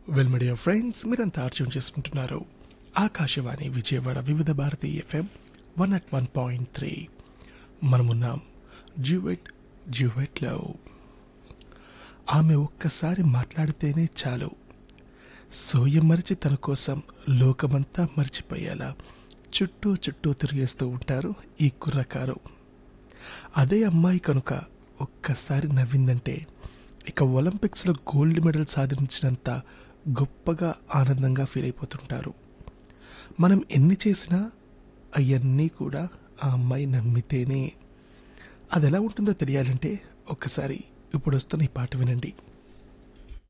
well media friends మీరంతా అర్చన చేసుకుంటున్నారు Akashvani Vijayawada Vividh Bharati FM one at one point three మనమున్నాం జ్యూవెట్ జ్యూవెట్లో ఆమె ఒక్కసారి మాట్లాడితేనే చాలు సోయం మరిచి తన కోసం లోకమంతా మర్చిపోయేలా చుట్టూ చుట్టూ తిరిగేస్తూ ఉంటారు ఈ కుర్రకారు అదే అమ్మాయి కనుక ఒక్కసారి నవ్విందంటే ఇక ఒలింపిక్స్లో గోల్డ్ మెడల్ సాధించినంత గొప్పగా ఆనందంగా ఫీల్ అయిపోతుంటారు మనం ఎన్ని చేసినా అవన్నీ కూడా ఆ అమ్మాయి నమ్మితేనే అది ఎలా ఉంటుందో తెలియాలంటే ఒక్కసారి ఇప్పుడు వస్తున్న ఈ పాట వినండి